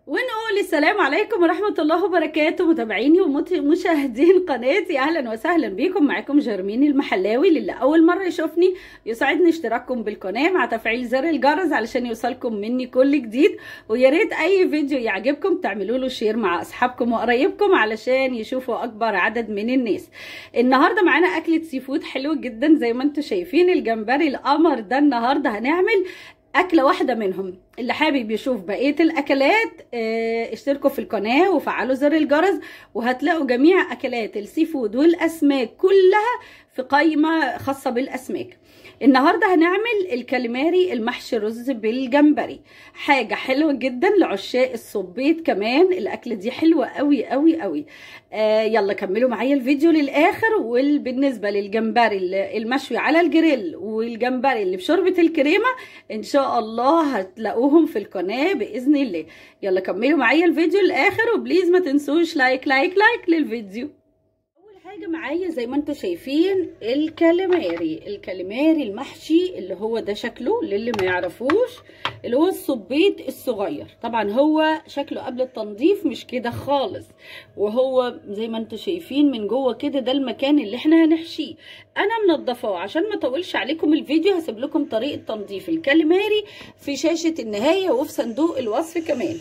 ونقول السلام عليكم ورحمة الله وبركاته متابعيني ومشاهدين قناتي أهلا وسهلا بكم معاكم جرمين المحلاوي للي أول مرة يشوفني يسعدني اشتراككم بالقناة مع تفعيل زر الجرس علشان يوصلكم مني كل جديد ويا ريت أي فيديو يعجبكم تعملوا له شير مع أصحابكم وقرايبكم علشان يشوفوا أكبر عدد من الناس النهاردة معانا أكلة سي فود حلو جدا زي ما انتم شايفين الجمبري القمر ده النهاردة هنعمل اكله واحده منهم اللي حابب يشوف بقيه الاكلات اه اشتركوا في القناه وفعلوا زر الجرس وهتلاقوا جميع اكلات السي فود والاسماك كلها في قائمه خاصه بالاسماك النهارده هنعمل الكاليماري المحشي رز بالجمبري حاجه حلوه جدا لعشاق الصبيط كمان الاكله دي حلوه قوي قوي قوي آه يلا كملوا معايا الفيديو للاخر وبالنسبه للجمبري المشوي على الجريل والجمبري اللي بشوربه الكريمه ان شاء الله هتلاقوهم في القناه باذن الله يلا كملوا معايا الفيديو للاخر وبليز ما تنسوش لايك لايك لايك للفيديو حاجة معايا زي ما انتم شايفين الكاليماري الكاليماري المحشي اللي هو ده شكله للي ما يعرفوش اللي هو الصبيط الصغير طبعا هو شكله قبل التنظيف مش كده خالص وهو زي ما انتم شايفين من جوه كده ده المكان اللي احنا هنحشيه انا منضفاه عشان ما اطولش عليكم الفيديو هسيب لكم طريقه تنظيف الكاليماري في شاشه النهايه وفي صندوق الوصف كمان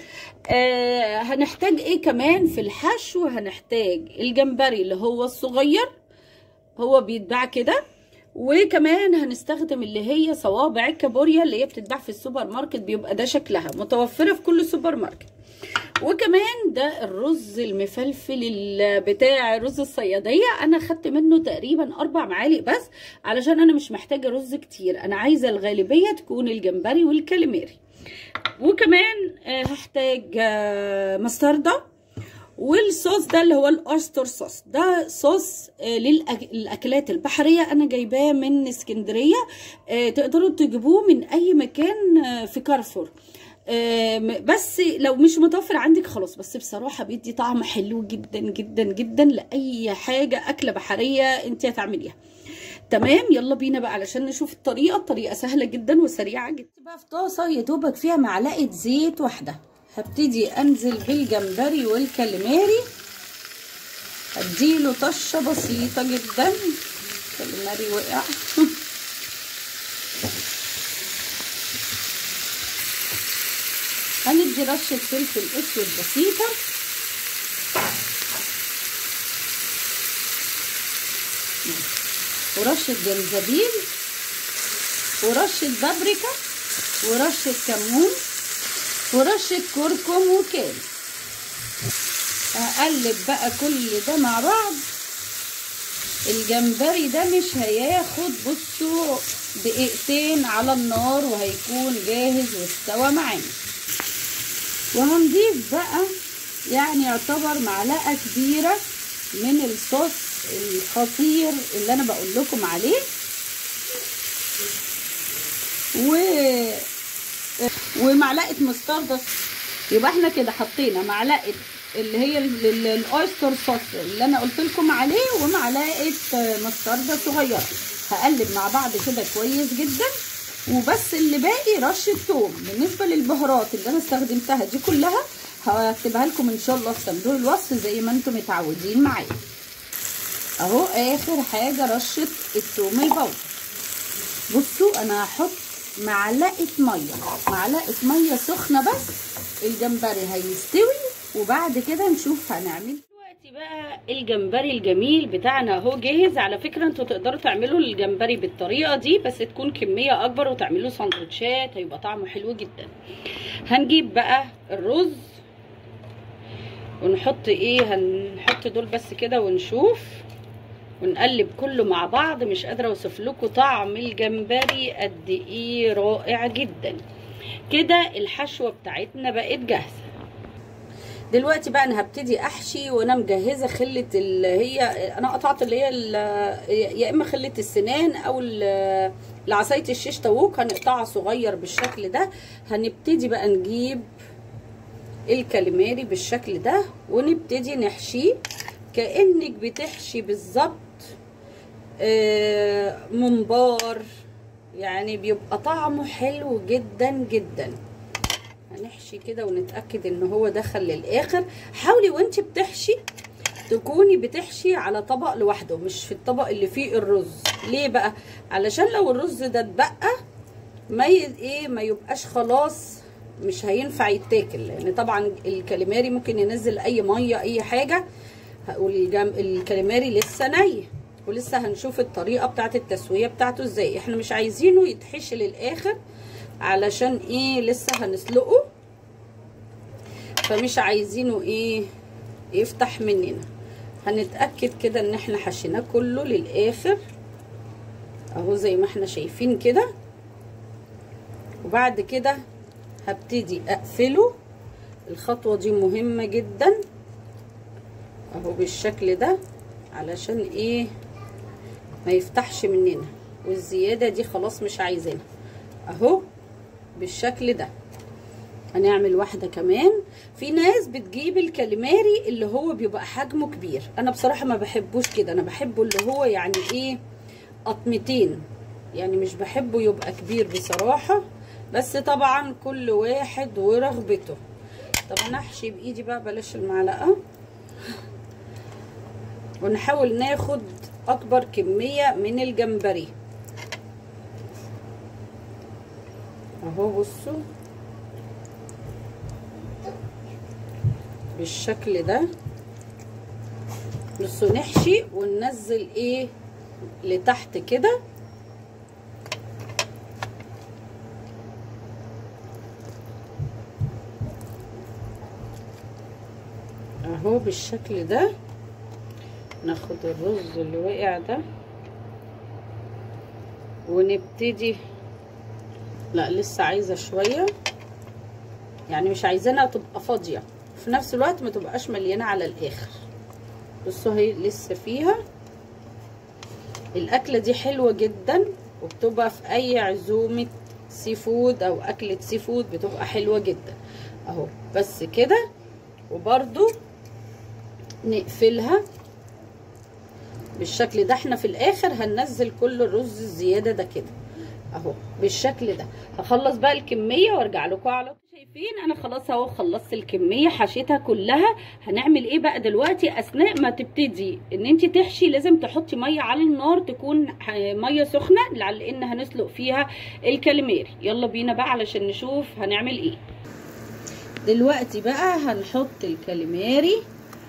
آه هنحتاج ايه كمان في الحشو هنحتاج الجمبري اللي هو الصغير هو بيتباع كده وكمان هنستخدم اللي هي صوابع الكابوريا اللي هي بتتباع في السوبر ماركت بيبقى ده شكلها متوفره في كل سوبر ماركت وكمان ده الرز المفلفل بتاع رز الصياديه انا خدت منه تقريبا اربع معالق بس علشان انا مش محتاجه رز كتير انا عايزه الغالبيه تكون الجمبري والكاليماري وكمان هحتاج مستردة والصوص ده اللي هو الاوستر صوص ده صوص للاكلات البحريه انا جايباه من اسكندريه تقدروا تجيبوه من اي مكان في كارفور بس لو مش متوفر عندك خلاص بس بصراحه بيدي طعم حلو جدا جدا جدا لاي حاجه اكله بحريه انت هتعمليها تمام يلا بينا بقى علشان نشوف الطريقه الطريقه سهله جدا وسريعه جدا بقى في طاسه يا دوبك فيها معلقه زيت واحده هبتدي انزل بالجمبري والكاليماري اديله طشه بسيطه جدا الكاليماري وقع هندي رشه فلفل اسود بسيطه ورشه جنزبيل ورشه بابريكا ورشه كمون ورشه كركم وكاري هقلب بقى كل ده مع بعض الجمبري ده مش هياخد بصوا دقيقتين على النار وهيكون جاهز واستوى معانا وهنضيف بقى يعني يعتبر معلقه كبيره من الصوص الخطير اللي انا بقول لكم عليه و ومعلقه مستردة يبقى احنا كده حطينا معلقه اللي هي الاويستر صوص اللي انا قلت لكم عليه ومعلقه مستردة صغيره هقلب مع بعض كده كويس جدا وبس اللي باقي رشه توم بالنسبه للبهارات اللي انا استخدمتها دي كلها هكتبها لكم ان شاء الله في صندوق الوصف زي ما انتم متعودين معايا اهو اخر حاجه رشه التوم البودر بصوا انا هحط معلقه ميه معلقه ميه سخنه بس الجمبري هيستوي وبعد كده نشوف هنعمل دلوقتي بقى الجمبري الجميل بتاعنا اهو جاهز على فكره انتوا تقدروا تعملوا الجمبري بالطريقه دي بس تكون كميه اكبر وتعملوه سندوتشات هيبقى طعمه حلو جدا هنجيب بقى الرز ونحط ايه هنحط دول بس كده ونشوف ونقلب كله مع بعض مش قادره اوصف لكم طعم الجمبري قد ايه رائع جدا كده الحشوه بتاعتنا بقت جاهزه دلوقتي بقى انا هبتدي احشي وانا مجهزه خله اللي هي انا قطعت اللي هي يا اما خله السنان او لعصايه الشيش طاووق هنقطعها صغير بالشكل ده هنبتدي بقى نجيب الكاليماري بالشكل ده ونبتدي نحشيه كانك بتحشي بالظبط ممبار يعني بيبقى طعمه حلو جدا جدا هنحشي كده ونتاكد ان هو دخل للاخر حاولي وانت بتحشي تكوني بتحشي على طبق لوحده مش في الطبق اللي فيه الرز ليه بقى علشان لو الرز ده اتبقى ما ي... ايه ما يبقاش خلاص مش هينفع يتاكل لان طبعا الكاليماري ممكن ينزل اي ميه اي حاجه والجم... الكاليماري لسه ني ولسه هنشوف الطريقه بتاعه التسويه بتاعته ازاي احنا مش عايزينه يتحشي للاخر علشان ايه لسه هنسلقه فمش عايزينه ايه يفتح مننا هنتاكد كده ان احنا حشيناه كله للاخر اهو زي ما احنا شايفين كده وبعد كده هبتدي اقفله الخطوه دي مهمه جدا اهو بالشكل ده علشان ايه ما يفتحش مننا والزياده دي خلاص مش عايزينها اهو بالشكل ده هنعمل واحدة كمان في ناس بتجيب الكاليماري اللي هو بيبقى حجمه كبير انا بصراحة ما بحبوش كده انا بحبه اللي هو يعني ايه قطمتين يعني مش بحبه يبقى كبير بصراحة بس طبعا كل واحد ورغبته طب انا احشي بايدي بقى بلاش المعلقة ونحاول ناخد اكبر كمية من الجمبري اهو بصوا بالشكل ده بصوا نحشي وننزل ايه لتحت كده اهو بالشكل ده ناخد الرز اللي وقع ده ونبتدي لا لسه عايزه شويه يعني مش عايزينها تبقى فاضيه في نفس الوقت ما تبقاش مليانه على الاخر بصوا هي لسه فيها الاكله دي حلوه جدا وبتبقى في اي عزومه سي فود او اكله سي فود بتبقى حلوه جدا اهو بس كده وبرده نقفلها بالشكل ده احنا في الاخر هننزل كل الرز الزياده ده كده اهو بالشكل ده هخلص بقى الكميه وارجع لكم على شايفين انا خلاص اهو خلصت الكميه حشيتها كلها هنعمل ايه بقى دلوقتي اثناء ما تبتدي ان انت تحشي لازم تحطي ميه على النار تكون ميه سخنه لان هنسلق فيها الكاليماري يلا بينا بقى علشان نشوف هنعمل ايه دلوقتي بقى هنحط الكاليماري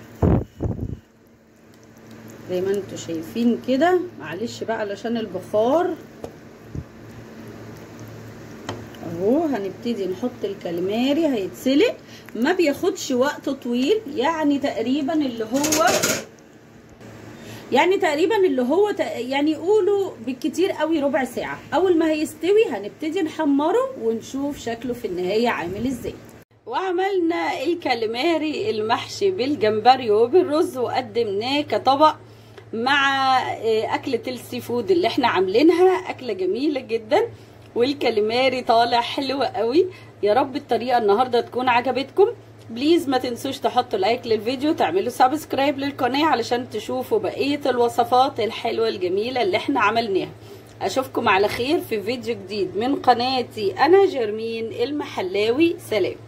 زي ما انتوا شايفين كده معلش بقى علشان البخار اهو هنبتدي نحط الكاليماري هيتسلق ما بياخدش وقت طويل يعني تقريبا اللي هو يعني تقريبا اللي هو يعني قولوا بالكتير قوي ربع ساعه اول ما هيستوي هنبتدي نحمره ونشوف شكله في النهايه عامل ازاي وعملنا الكاليماري المحشي بالجمبري وبالرز وقدمناه كطبق مع اكله السي فود اللي احنا عاملينها اكله جميله جدا والكاليماري طالع حلو قوي يا رب الطريقه النهارده تكون عجبتكم بليز ما تنسوش تحطوا لايك للفيديو تعملوا سبسكرايب للقناه علشان تشوفوا بقيه الوصفات الحلوه الجميله اللي احنا عملناها اشوفكم على خير في فيديو جديد من قناتي انا جرمين المحلاوي سلام